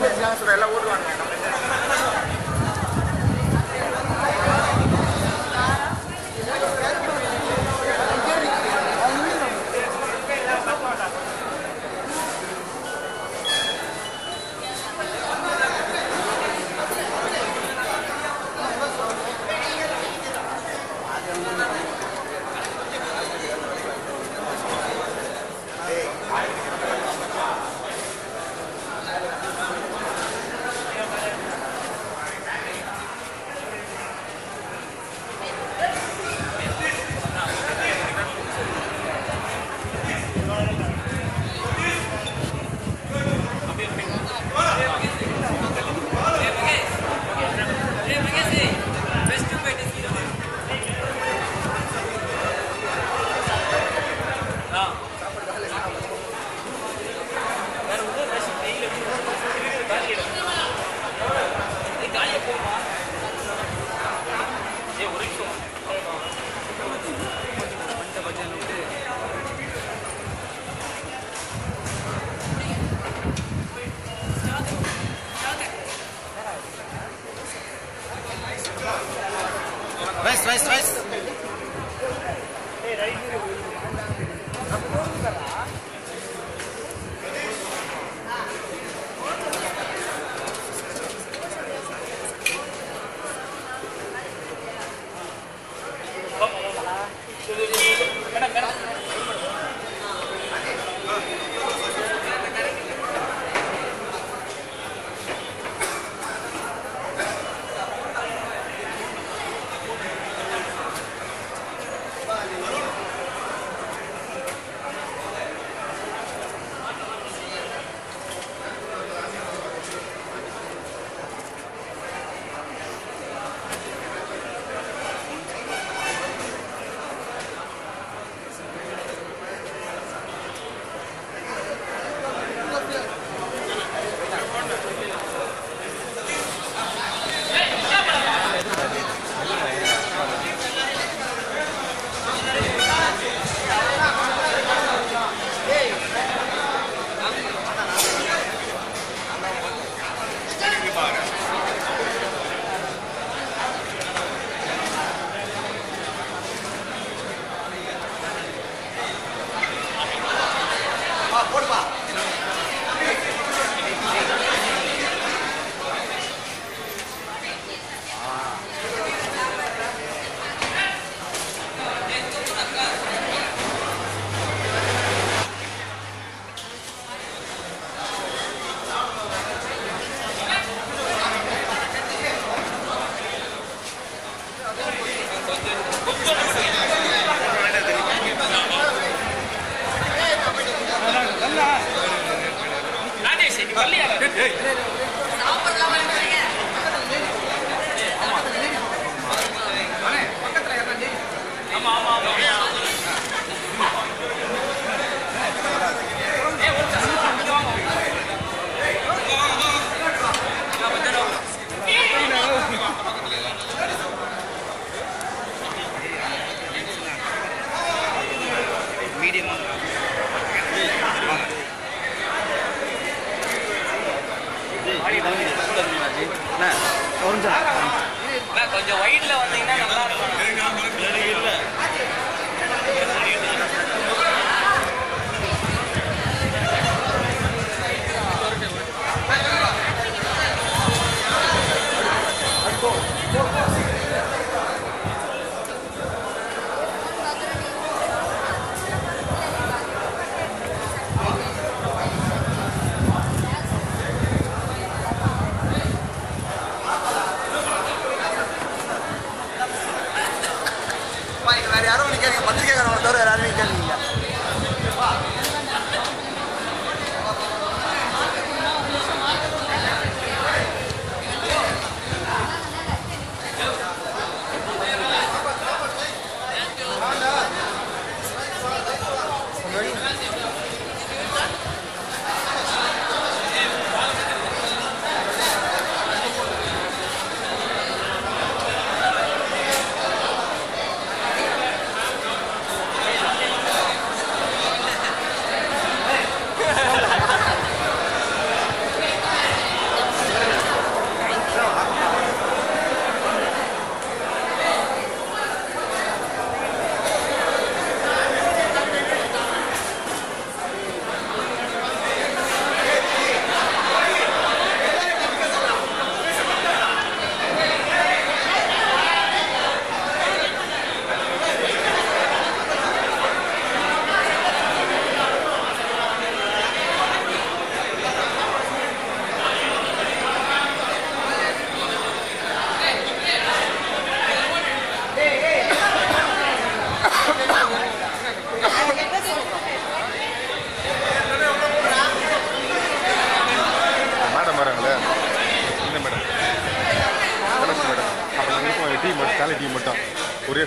சோம்பேறிச்சாங்க சொல்ற எல்லாம் ஓடுவாங்க West, west, west.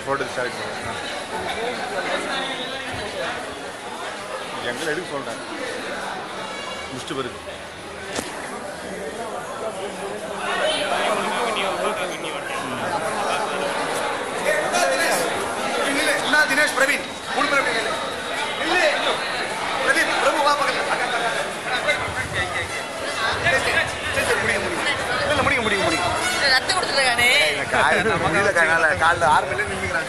Photo start பண்ணுவேன் எங்களை எடுக்க சொல்கிறேன் முடிச்சுட்டு பிறகு என்ன தினேஷ் பிரவீன் மூணு பேர் அப்படி நில்லு. நில்லு. பிரதீப் பிரபு வா பக்கத்துல அக்கா, அக்கா, அக்கா. சரி, சரி, சரி, சரி, முடிங்க, முடிங்க. இல்ல, இல்ல, முடிங்க, முடிங்க, முடிங்க. ரத்து கொடுத்துருக்கானே இந்த காய் நம்ம நீல காய்னால காலைல ஆறு மணில நின்றுக்கிறாங்க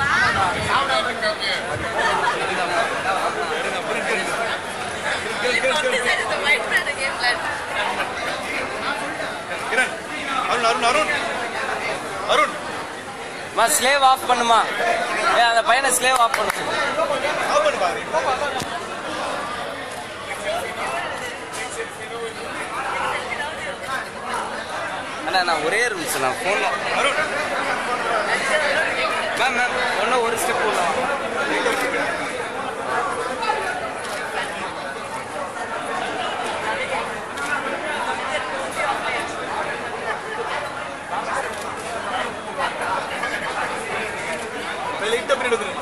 அருண் அருண் அருண் அருண் மா ஸ்லேவ் ஆஃப் பண்ணுமா ஏ அந்த பையனை ஸ்லேவ் ஆஃப் பண்ணு ஆஃப் பண்ணு பாரு அண்ணா நான் ஒரே ஒரு நிமிஷம் நான் ஃபோனில் அருண் மேம் மேம் ஒன்றும் ஒரு ஸ்டெப் போடலாம் லைட்டாக பின்னாடி வந்துருங்க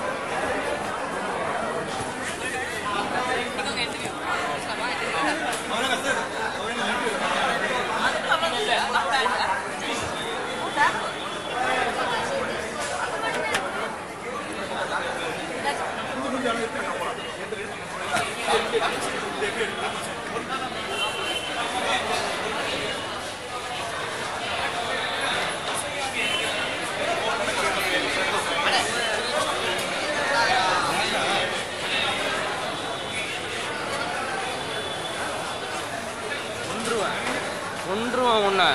கொன்றுவேன் கொன்றுவேன் உன்னை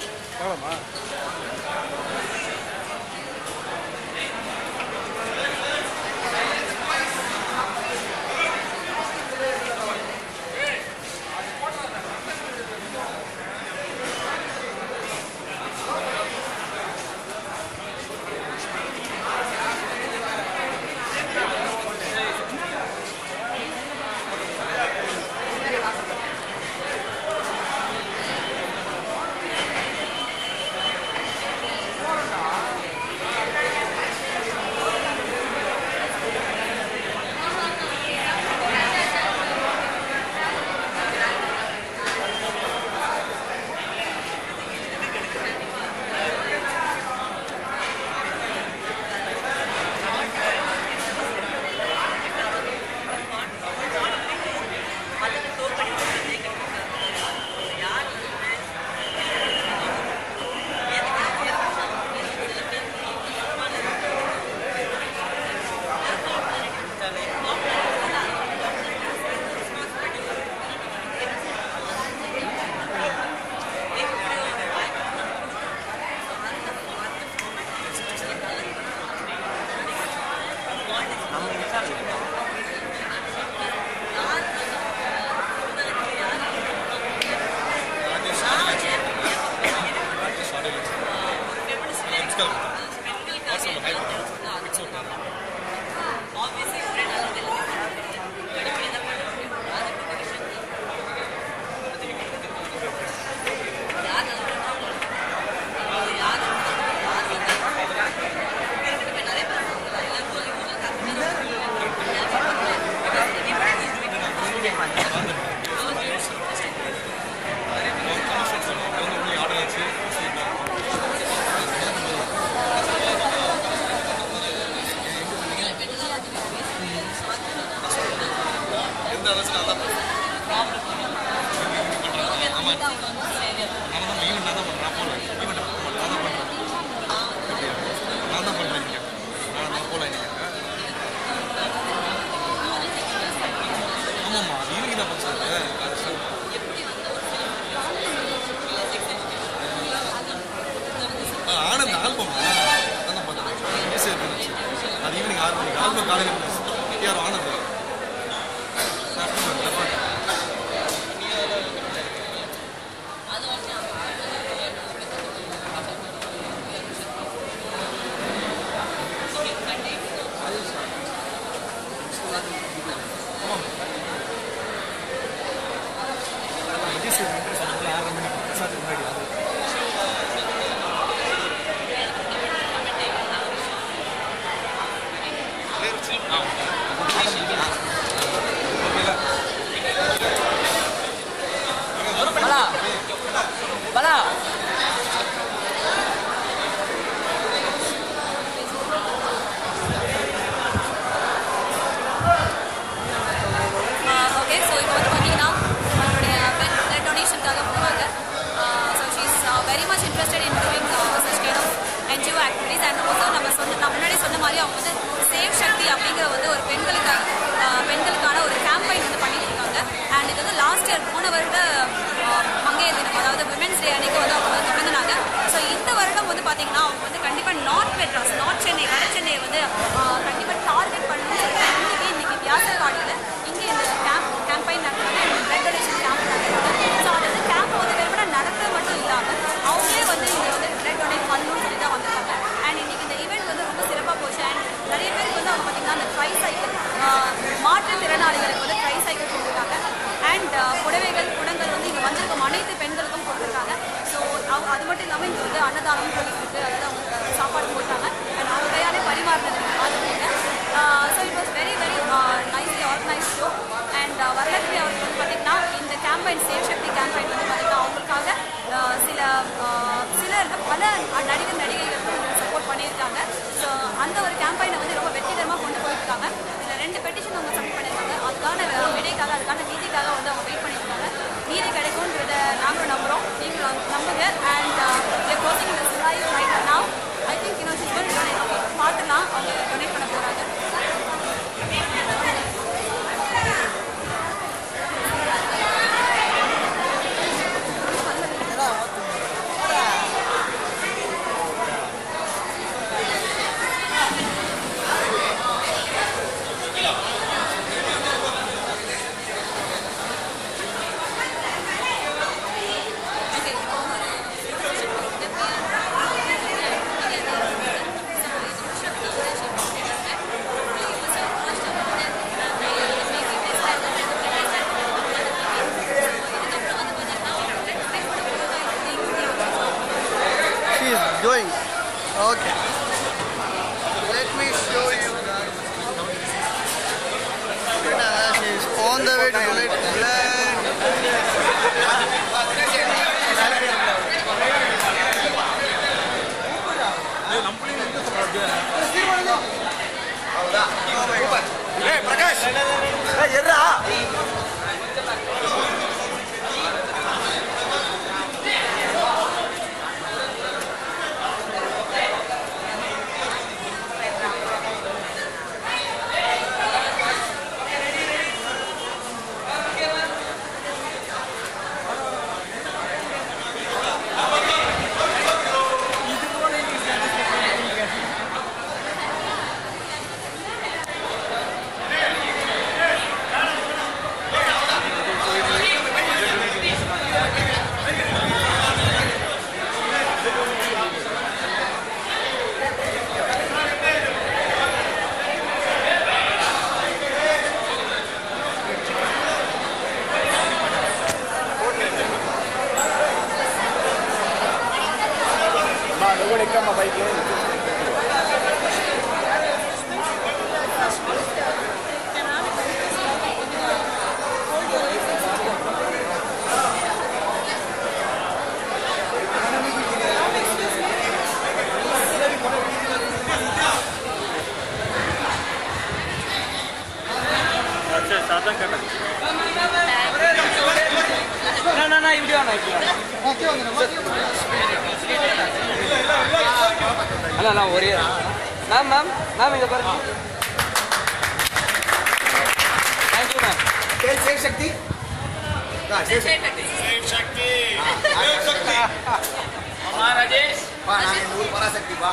ஆனந்த் ஆல்பம் அதான் பார்த்தேன் மெசேஜ் பண்ணுச்சு அது ஈவினிங் ஆறு மணிக்கு ஆல்பம் காலையில் யாரும் Anand campaign save Shakti campaign வந்து பார்த்தீங்கன்னா அவங்களுக்காக அஹ், சில அஹ், சில பல நடிகர் நடிகைகளுக்கும் சப்போர்ட் பண்ணியிருக்காங்க ஸோ அந்த ஒரு கேம்பெயினை வந்து ரொம்ப வெற்றிகரமாக கொண்டு போயிருக்காங்க இதில் ரெண்டு பெட்டிஷன் அவங்க சப்மிட் பண்ணியிருக்காங்க அதுக்கான அஹ், விடைக்காக அதுக்கான நீதிக்காக வந்து அவங்க வெயிட் பண்ணியிருக்காங்க நீதி கிடைக்கும்ன்றத நாங்களும் நம்புகிறோம் நீங்களும் நம்புங்க and closing this live right now I think இன்னும் சிக்ஸ் மந்த்ஸ் பார்த்துலாம் அவங்க டொனேட் பண்ண போகிறாங்க She is doing. Okay. Let me show you guys. Uh, She is on the way to donate blood. ஏய் பிரகாஷ் ஏய் எர்ரா நான் நான் இப்படி வேணா இப்படி அண்ணா நான் ஒரே மேம் மேம் மேம் இங்க பாருங்க thank you ma'am save save Shakti ஆ, சேவ் சக்தி ராஜேஷ் வா நாங்க இந்த ஊர் பராசக்தி வா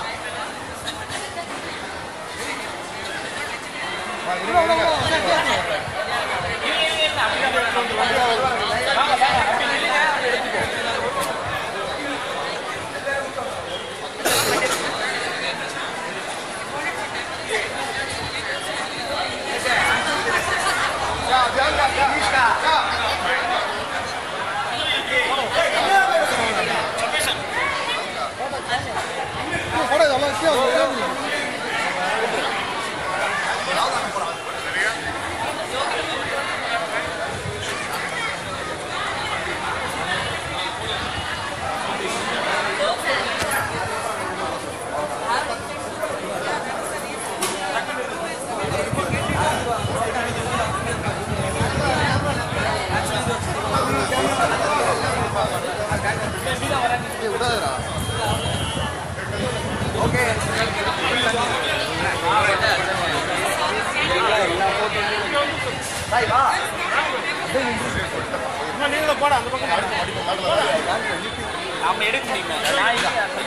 நாம எடுக்க முடியுமா நான்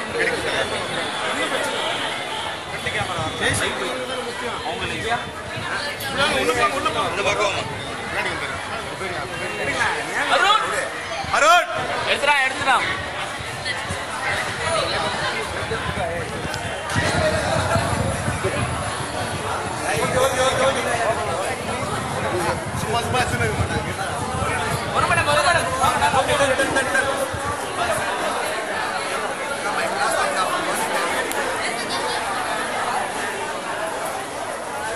அருண் அருண் எடுத்துடா எடுத்துடா சும்மா சும்மா சின்ன மாட்டாங்க ஒரு மேடம் ஒரு madam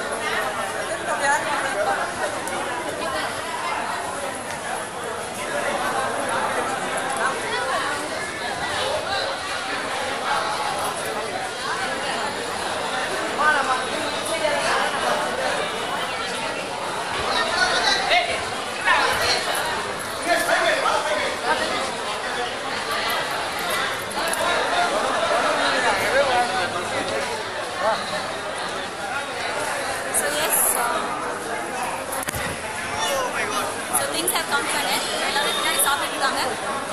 ah so things have come to எல்லாரும் பின்னாடி சாப்பிட்டு இருக்காங்க